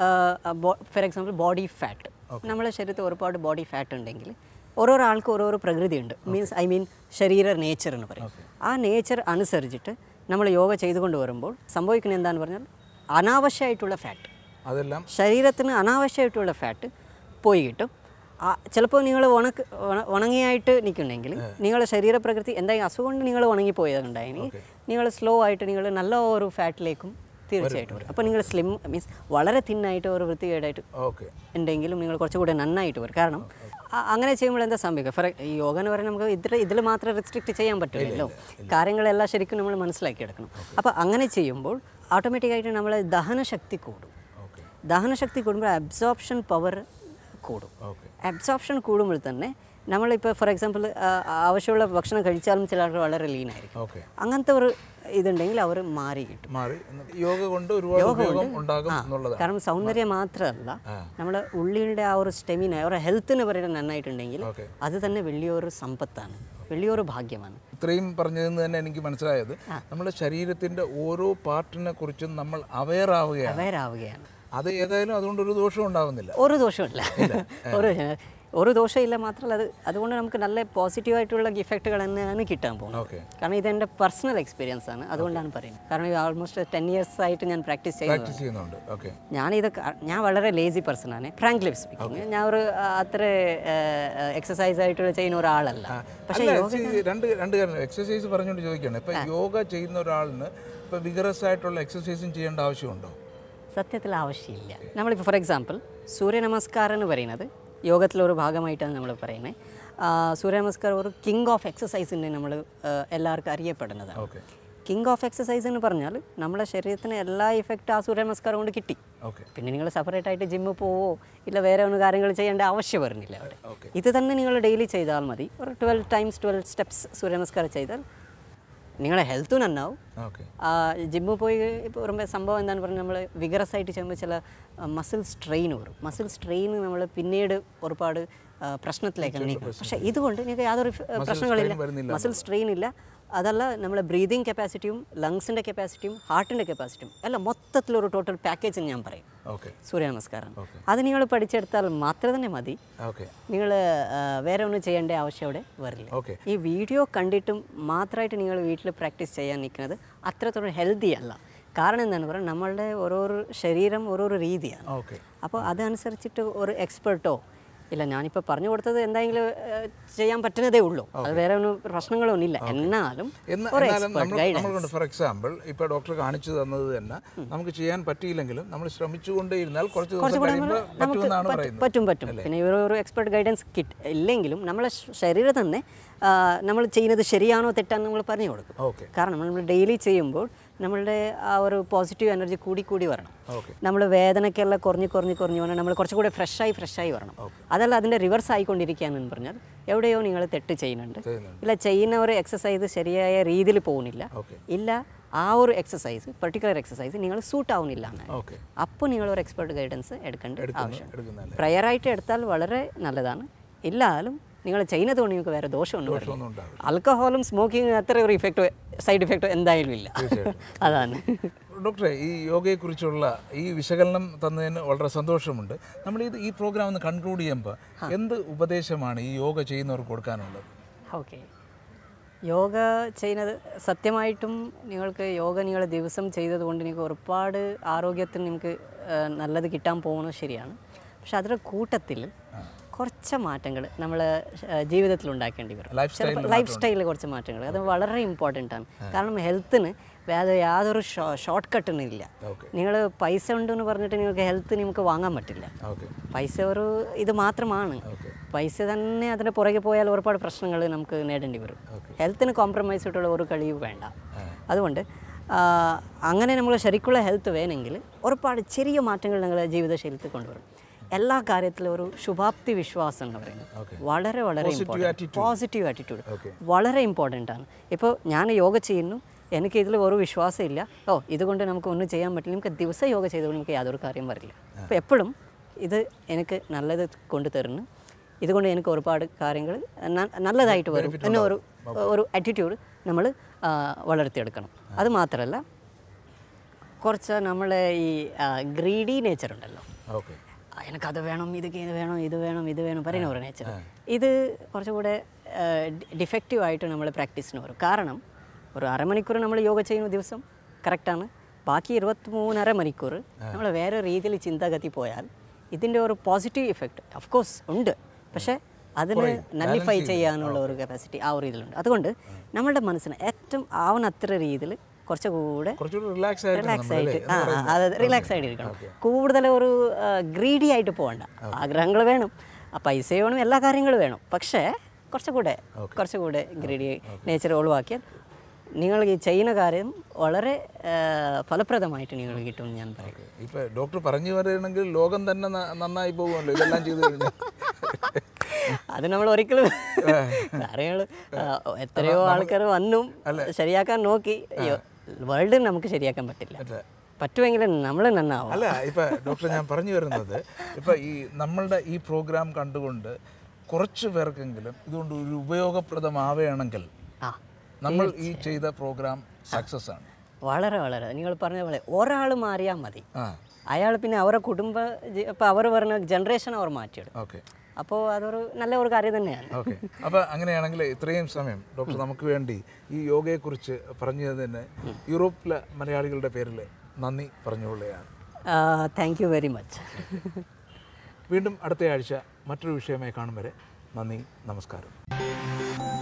ഫോർ എക്സാമ്പിൾ ബോഡി ഫാറ്റ് നമ്മളെ ശരീരത്തിൽ ഒരുപാട് ബോഡി ഫാറ്റ് ഉണ്ടെങ്കിൽ ഓരോരോ ആൾക്ക് ഓരോരോ പ്രകൃതിയുണ്ട് മീൻസ് ഐ മീൻ ശരീര നേച്ചർ എന്ന് പറയും ആ നേച്ചർ അനുസരിച്ചിട്ട് നമ്മൾ യോഗ ചെയ്തുകൊണ്ട് വരുമ്പോൾ സംഭവിക്കുന്നത് എന്താണെന്ന് പറഞ്ഞാൽ അനാവശ്യമായിട്ടുള്ള ഫാറ്റ് അതെല്ലാം ശരീരത്തിന് അനാവശ്യമായിട്ടുള്ള ഫാറ്റ് പോയി കിട്ടും ചിലപ്പോൾ നിങ്ങൾ ഉണക്ക് ഉണ- ഉണങ്ങിയായിട്ട് നിൽക്കുന്നുണ്ടെങ്കിൽ നിങ്ങളുടെ ശരീരപ്രകൃതി എന്തെങ്കിലും അസുഖം കൊണ്ട് നിങ്ങൾ ഉണങ്ങിപ്പോയതുണ്ടായിന് നിങ്ങൾ സ്ലോ ആയിട്ട് നിങ്ങൾ നല്ല ഒരു ഫാറ്റിലേക്കും തീർച്ചയായിട്ടും വരും അപ്പോൾ നിങ്ങൾ സ്ലിം മീൻസ് വളരെ തിന്നായിട്ട് ഒരു വൃത്തികേടായിട്ട് ഓക്കെ ഉണ്ടെങ്കിലും നിങ്ങൾ കുറച്ചുകൂടെ നന്നായിട്ട് വരും കാരണം അ- അങ്ങനെ ചെയ്യുമ്പോൾ എന്താ സംഭവിക്കുക ഫോർ ഈ യോഗ എന്ന് പറയുന്നത് നമുക്ക് ഇതിൽ ഇതിൽ മാത്രം റെസ്ട്രിക്റ്റ് ചെയ്യാൻ പറ്റില്ലല്ലോ കാര്യങ്ങളെല്ലാം ശരിക്കും നമ്മൾ മനസ്സിലാക്കിയെടുക്കണം അപ്പോൾ അങ്ങനെ ചെയ്യുമ്പോൾ ഓട്ടോമാറ്റിക്കായിട്ട് നമ്മളെ ദഹനശക്തി കൂടും ഓക്കെ ദഹനശക്തി കൂടുമ്പോൾ അബ്സോർപ്ഷൻ പവർ കൂടും ഓക്കെ അബ്സോർപ്ഷൻ കൂടുമ്പോൾ തന്നെ നമ്മളിപ്പോൾ ഫോർ എക്സാമ്പിൾ ആവശ്യമുള്ള ഭക്ഷണം കഴിച്ചാലും ചില ആൾക്ക് വളരെ ലീൻ ആയിരിക്കും ഓക്കെ അങ്ങനത്തെ ഒരു ഇതുണ്ടെങ്കിൽ അവർ മാറി കിട്ടും മാറി എന്നിട്ട് യോഗ കൊണ്ട് ഒരുപാട് ഉപയോഗം ഉണ്ടാകും എന്നുള്ളതാണ് കാരണം സൗന്ദര്യം മാത്രമല്ല നമ്മുടെ ഉള്ളിയുടെ ആ ഒരു സ്റ്റെമിന ഒരു ഹെൽത്തിന് പറയുന്നത് നന്നായിട്ടുണ്ടെങ്കിൽ ഓക്കെ അത് തന്നെ വലിയൊരു സമ്പത്താണ് വലിയൊരു ഭാഗ്യമാണ് ഇത്രയും പറഞ്ഞതിൽ നിന്ന് തന്നെ എനിക്ക് മനസ്സിലായത് നമ്മുടെ ശരീരത്തിന്റെ ഓരോ പാർട്ടിനെ കുറിച്ചും നമ്മൾ അവെയർ ആവുകയാണ് അവയറാവുകയാണ് അത് ഏതായാലും അതുകൊണ്ട് ഒരു ദോഷവും ഉണ്ടാകുന്നില്ല ഒരു ദോഷമില്ല ഒരു ഒരു ദോഷമില്ല മാത്രമല്ല അത് അതുകൊണ്ട് നമുക്ക് നല്ല പോസിറ്റീവായിട്ടുള്ള ഇഫക്റ്റുകൾ തന്നെയാണ് കിട്ടാൻ പോകുന്നത് ഓക്കെ കാരണം ഇത് എൻ്റെ പേഴ്സണൽ എക്സ്പീരിയൻസ് ആണ് അതുകൊണ്ടാണ് പറയുന്നത് കാരണം ഇത് ആൾമോസ്റ്റ് ടെൻ ഇയേഴ്സ് ആയിട്ട് ഞാൻ പ്രാക്ടീസ് ചെയ്യുന്നത് പ്രാക്ടീസ് ചെയ്യുന്നുണ്ട് ഓക്കെ ഞാനിത് ക- ഞാൻ വളരെ ലേസി പേഴ്സൺ ആണ് ഫ്രാങ്ക്ലി സ്പീക്കിംഗ് ഞാൻ ഒരു ആ, അത്ര എക്സസൈസ് ആയിട്ടുള്ള ചെയ്യുന്ന ഒരാളല്ല പക്ഷേ അല്ല see, രണ്ട് രണ്ട് കാര്യം എക്സസൈസ് പറഞ്ഞുകൊണ്ട് ചോദിക്കുകയാണ് ഇപ്പൊ യോഗ ചെയ്യുന്ന ഒരാളിന് ഇപ്പൊ വിഗറസ് ആയിട്ടുള്ള എക്സസൈസും ചെയ്യേണ്ട ആവശ്യമുണ്ടോ സത്യത്തിൽ ആവശ്യമില്ല നമ്മളിപ്പോൾ ഫോർ എക്സാമ്പിൾ സൂര്യ നമസ്കാരം എന്ന് പറയുന്നത് യോഗത്തിലൊരു ഭാഗമായിട്ടാണ് നമ്മൾ പറയുന്നത് ആ, സൂര്യ നമസ്കാരം ഒരു കിങ് ഓഫ് എക്സസൈസിൻ്റെ നമ്മൾ എല്ലാവർക്കും അറിയപ്പെടുന്നതാണ് ഓക്കെ കിങ് ഓഫ് എക്സസൈസ് എന്ന് പറഞ്ഞാൽ നമ്മുടെ ശരീരത്തിന് എല്ലാ ഇഫക്റ്റ് ആ സൂര്യ നമസ്കാരം കൊണ്ട് കിട്ടി ഓക്കെ പിന്നെ നിങ്ങൾ സെപ്പറേറ്റ് ആയിട്ട് ജിമ്മിൽ പോവോ ഇല്ല വേറെ ഒന്ന് കാര്യങ്ങൾ ചെയ്യേണ്ട ആവശ്യം വരുന്നില്ല അവിടെ ഓക്കെ ഇത് തന്നെ നിങ്ങൾ ഡെയിലി ചെയ്താൽ മതി ഒരു ട്വൽവ് ടൈംസ് ട്വൽവ് സ്റ്റെപ്സ് സൂര്യ നമസ്കാരം ചെയ്താൽ നിങ്ങളെ ഹെൽത്തും നന്നാവും ഓക്കെ ജിമ്മിൽ പോയി ഇപ്പോൾ പറയുമ്പോൾ സംഭവം എന്താണെന്ന് പറഞ്ഞാൽ നമ്മൾ വിഗറസ് ആയിട്ട് ചെയ്യുമ്പോൾ ചില മസിൽ സ്ട്രെയിൻ വരും മസിൽ സ്ട്രെയിൻ നമ്മൾ പിന്നീട് ഒരുപാട് ആ, പ്രശ്നത്തിലേക്കാണ് നീക്കുന്നത് പക്ഷേ ഇതുകൊണ്ട് നിങ്ങൾക്ക് യാതൊരു ഫ- പ്രശ്നങ്ങളില്ല വരുന്നില്ല മസിൽ സ്ട്രെയിൻ ഇല്ല അതല്ല നമ്മളെ ബ്രീതിങ് കപ്പാസിറ്റിയും ലങ്സിൻ്റെ കപ്പാസിറ്റിയും ഹാർട്ടിൻ്റെ കപ്പാസിറ്റിയും എല്ലാം മൊത്തത്തിലൊരു ടോട്ടൽ പാക്കേജ് ഞാൻ പറയും ഓക്കെ സൂര്യ നമസ്കാരം അത് നിങ്ങൾ പഠിച്ചെടുത്താൽ മാത്രം തന്നെ മതി ഓക്കെ നിങ്ങൾ വേറെ ഒന്നും ചെയ്യേണ്ട ആവശ്യം അവിടെ വരില്ല ഓക്കെ ഈ വീഡിയോ കണ്ടിട്ടും മാത്രമായിട്ട് നിങ്ങൾ വീട്ടിൽ പ്രാക്ടീസ് ചെയ്യാൻ നിൽക്കുന്നത് അത്രത്തോളം ഹെൽത്തി അല്ല കാരണം എന്താണെന്ന് പറഞ്ഞാൽ നമ്മളുടെ ഓരോരോ ശരീരം ഓരോരോ രീതിയാണ് ഓക്കെ അപ്പോൾ അതനുസരിച്ചിട്ട് ഒരു എക്സ്പെർട്ടോ ഇല്ല ഞാനിപ്പോൾ പറഞ്ഞു കൊടുത്തത് എന്തെങ്കിലും ഏഹ്, ചെയ്യാൻ പറ്റുന്നതേ ഉള്ളൂ അത് വേറെ ഒന്നും പ്രശ്നങ്ങളൊന്നും ഇല്ല എന്നാലും എന്ന് ഒരു എന്നാലും എക്സ്പെർട്ട് നമ്മൾ ഗൈഡൻസ് നമ്മളുണ്ട് ഫോർ എക്സാമ്പിൾ ഇപ്പോൾ ഡോക്ടർ കാണിച്ചു തന്നത് തന്നെ നമുക്ക് ചെയ്യാൻ പറ്റിയില്ലെങ്കിലും നമ്മൾ ശ്രമിച്ചുകൊണ്ടേ ഇരുന്നാൽ കുറച്ച് ദിവസം കഴിയുമ്പോൾ പറ്റുമെന്നാണ് പറയുന്നത് പറ്റും പറ്റും പിന്നെ ഇവർ ഒരു എക്സ്പെർട്ട് ഗൈഡൻസ് കിട്ട് ഇല്ലെങ്കിലും നമ്മളെ ശ- ശരീരം തന്നെ ആ, നമ്മൾ ചെയ്യുന്നത് ശരിയാണോ തെറ്റാണോ നമ്മൾ പറഞ്ഞു കൊടുക്കും ഓക്കെ കാരണം നമ്മൾ ഡെയിലി ചെയ്യുമ്പോൾ നമ്മളുടെ ആ ഒരു പോസിറ്റീവ് എനർജി കൂടി കൂടി വരണം ഓക്കെ നമ്മൾ വേദനയ്ക്കെല്ലാം കുറഞ്ഞ് കുറഞ്ഞ് കുറഞ്ഞ് വരണം നമ്മൾ കുറച്ചും കൂടെ ഫ്രഷായി ഫ്രഷായി വരണം അതല്ല അതിൻ്റെ റിവേഴ്സ് ആയിക്കൊണ്ടിരിക്കുകയാണെന്ന് പറഞ്ഞാൽ എവിടെയോ നിങ്ങൾ തെറ്റ് ചെയ്യുന്നുണ്ട് ചെയ്യുന്നുണ്ട്. ഇല്ല ചെയ്യുന്ന ഒരു എക്സസൈസ് ശരിയായ രീതിയിൽ പോകുന്നില്ല ഓക്കെ ഇല്ല ആ ഒരു എക്സസൈസ് പെർട്ടിക്കുലർ എക്സസൈസ് നിങ്ങൾ സൂട്ട് ആവുന്നില്ല എന്ന് ഓക്കെ അപ്പോൾ നിങ്ങൾ ഒരു എക്സ്പെർട്ട് ഗൈഡൻസ് എടുക്കേണ്ട ആവശ്യമുണ്ട് എടുക്കുന്നതല്ലേ പ്രയറായിട്ട് എടുത്താൽ വളരെ നല്ലതാണ് ഇല്ലാലും നിങ്ങൾ ചെയ്യുന്നത് കൊണ്ട് നിങ്ങൾക്ക് വേറെ ദോഷമൊന്നും വരില്ല ഒന്നും ഉണ്ടാവില്ല ആൽക്കഹോളും സ്മോക്കിങ് അത്ര ഒരു ഇഫക്റ്റ് സൈഡ് ഇഫക്റ്റ് എന്തായാലും ഇല്ല അതാണ് ഡോക്ടറെ ഈ യോഗയെക്കുറിച്ചുള്ള ഈ വിശകലനം തന്നതിന് വളരെ സന്തോഷമുണ്ട് നമ്മൾ ഇത് ഈ പ്രോഗ്രാം ഒന്ന് കൺക്ലൂഡ് ചെയ്യുമ്പോൾ എന്ത് ഉപദേശമാണ് ഈ യോഗ ചെയ്യുന്നവർക്ക് കൊടുക്കാനുള്ളത് ഓക്കെ യോഗ ചെയ്യുന്നത് സത്യമായിട്ടും നിങ്ങൾക്ക് യോഗ നിങ്ങൾ ദിവസം ചെയ്തത് കൊണ്ട് നിങ്ങൾക്ക് ഒരുപാട് ആരോഗ്യത്തിന് നിങ്ങൾക്ക് ആ, നല്ലത് കിട്ടാൻ പോകുന്നത് ശരിയാണ് പക്ഷെ അതിൻ്റെ കൂട്ടത്തിൽ കുറച്ച് മാറ്റങ്ങൾ നമ്മൾ ജീവിതത്തിൽ ഉണ്ടാക്കേണ്ടി വരും ലൈഫ് ചിലപ്പോൾ ലൈഫ് സ്റ്റൈലിൽ കുറച്ച് മാറ്റങ്ങൾ അത് വളരെ ഇമ്പോർട്ടൻ്റ് ആണ് കാരണം ഹെൽത്തിന് വേറെ യാതൊരു ഷോർട്ട് കട്ടൊന്നും ഇല്ല ഓക്കെ നിങ്ങൾ പൈസ ഉണ്ടെന്ന് പറഞ്ഞിട്ട് നിങ്ങൾക്ക് ഹെൽത്ത് നിങ്ങൾക്ക് വാങ്ങാൻ പറ്റില്ല ഓക്കെ പൈസ ഒരു ഇത് മാത്രമാണ് ഓക്കെ പൈസ തന്നെ അതിൻ്റെ പുറകെ പോയാൽ ഒരുപാട് പ്രശ്നങ്ങൾ നമുക്ക് നേടേണ്ടി വരും Okay. ഹെൽത്തിന് കോംപ്രമൈസ് ആയിട്ടുള്ള ഒരു കളിയും വേണ്ട അതുകൊണ്ട് ആ, അങ്ങനെ നമ്മൾ ശരിക്കുള്ള ഹെൽത്ത് വേണമെങ്കിൽ ഒരുപാട് ചെറിയ മാറ്റങ്ങൾ നിങ്ങളുടെ ജീവിതശൈലത്തിൽ കൊണ്ടുവരും എല്ലാ കാര്യത്തിലും ഒരു ശുഭാപ്തി വിശ്വാസം എന്ന് പറയുന്നത് Okay. വളരെ വളരെ important attitude. Positive attitude Okay. വളരെ ഇമ്പോർട്ടൻ്റ് ആണ് ഇപ്പോൾ ഞാൻ യോഗ ചെയ്യുന്നു എനിക്ക് ഇതിൽ ഒരു വിശ്വാസമില്ല ഓ ഇതുകൊണ്ട് നമുക്ക് ഒന്നും ചെയ്യാൻ പറ്റില്ല നമുക്ക് ദിവസം യോഗ ചെയ്തുകൊണ്ട് നമുക്ക് യാതൊരു കാര്യം വരില്ല അപ്പോൾ എപ്പോഴും ഇത് എനിക്ക് നല്ലത് കൊണ്ടു തരുന്നു ഇതുകൊണ്ട് എനിക്ക് ഒരുപാട് കാര്യങ്ങൾ ന- നല്ലതായിട്ട് വരും എന്ന ഒരു ഒരു ആറ്റിറ്റ്യൂഡ് നമ്മൾ വളർത്തിയെടുക്കണം അത് മാത്രമല്ല കുറച്ച് നമ്മളെ ഈ ഗ്രീഡി നേച്ചർ ഉണ്ടല്ലോ ഓക്കെ ആ, എനിക്കത് വേണം ഇത് ഇത് വേണം ഇത് വേണം ഇത് വേണം പറയുന്ന ഒരു നേച്ചർ ഇത് കുറച്ചുകൂടെ ഡിഫക്റ്റീവ് ആയിട്ട് നമ്മൾ പ്രാക്ടീസിന് വരും കാരണം ഒരു അരമണിക്കൂർ നമ്മൾ യോഗ ചെയ്യുന്ന ദിവസം കറക്റ്റാണ് ബാക്കി ഇരുപത്തി മൂന്നര മണിക്കൂർ നമ്മൾ വേറെ രീതിയിൽ ചിന്താഗതി പോയാൽ ഇതിൻ്റെ ഒരു പോസിറ്റീവ് ഇഫക്റ്റ് ഓഫ് കോഴ്സ് ഉണ്ട് പക്ഷേ അതിന് നല്ലിഫൈ ചെയ്യാനുള്ള ഒരു കപ്പാസിറ്റി ആ ഒരു ഇതിലുണ്ട് അതുകൊണ്ട് നമ്മളുടെ മനസ്സിന് ഏറ്റവും ആവുന്നത്ര രീതിയിൽ കുറച്ചുകൂടെ കുറച്ചുകൂടി റിലാക്സ് ആയിട്ട് റിലാക്സ് ആയിട്ട് ആ ആ, അതെ റിലാക്സ് ആയിട്ട് ഇരിക്കണം കൂടുതൽ ഒരു ഗ്രീഡി ആയിട്ട് പോകണ്ട ആഗ്രഹങ്ങൾ വേണം ആ പൈസ വേണം എല്ലാ കാര്യങ്ങളും വേണം പക്ഷേ കുറച്ചുകൂടെ കുറച്ചുകൂടെ ഗ്രീഡി നേച്ചർ ഒഴിവാക്കിയാൽ നിങ്ങൾ ഈ ചെയ്യുന്ന കാര്യം വളരെ ആ, ഫലപ്രദമായിട്ട് നിങ്ങൾ കിട്ടും എന്ന് ഞാൻ പറയും ഇപ്പൊ ഡോക്ടർ പറഞ്ഞു പറയുകയാണെങ്കിൽ ലോകം തന്നെ ന- നന്നായി പോകുമല്ലോ ഇതെല്ലാം ചെയ്തു കഴിഞ്ഞാൽ അത് നമ്മൾ ഒരിക്കലും കാര്യങ്ങൾ എത്രയോ ആൾക്കാർ വന്നും ശരിയാക്കാൻ നോക്കി വേൾഡ് നമുക്ക് ശരിയാക്കാൻ പറ്റില്ല പറ്റുമെങ്കിലും നമ്മൾ നന്നാവും അല്ല ഇപ്പൊ ഡോക്ടർ ഞാൻ പറഞ്ഞു വരുന്നത് ഇപ്പൊ ഈ നമ്മളുടെ ഈ പ്രോഗ്രാം കണ്ടുകൊണ്ട് കുറച്ച് പേർക്കെങ്കിലും ഇതുകൊണ്ട് ഒരു ഉപയോഗപ്രദമാവുകയാണെങ്കിൽ ആ നമ്മൾ ഈ ചെയ്ത പ്രോഗ്രാം സക്സസ് ആണ് വളരെ വളരെ നിങ്ങൾ പറഞ്ഞ പോലെ ഒരാൾ മാറിയാൽ മതി ആ അയാൾ പിന്നെ അവരെ കുടുംബ ജി- ഇപ്പൊ അവർ പറഞ്ഞ ജനറേഷൻ അവർ മാറ്റിയിടും ഓക്കെ അപ്പോൾ അതൊരു നല്ല ഒരു കാര്യം തന്നെയാണ് ഓക്കെ അപ്പോൾ അങ്ങനെയാണെങ്കിൽ ഇത്രയും സമയം ഡോക്ടർ നമുക്ക് വേണ്ടി ഈ യോഗയെക്കുറിച്ച് പറഞ്ഞു തന്നതിന് യൂറോപ്പിലെ മലയാളികളുടെ പേരിൽ നന്ദി പറഞ്ഞുകൊള്ളുകയാണ് താങ്ക് യു വെരി മച്ച് വീണ്ടും അടുത്ത ആഴ്ച മറ്റൊരു വിഷയമായി കാണും വരെ നന്ദി നമസ്കാരം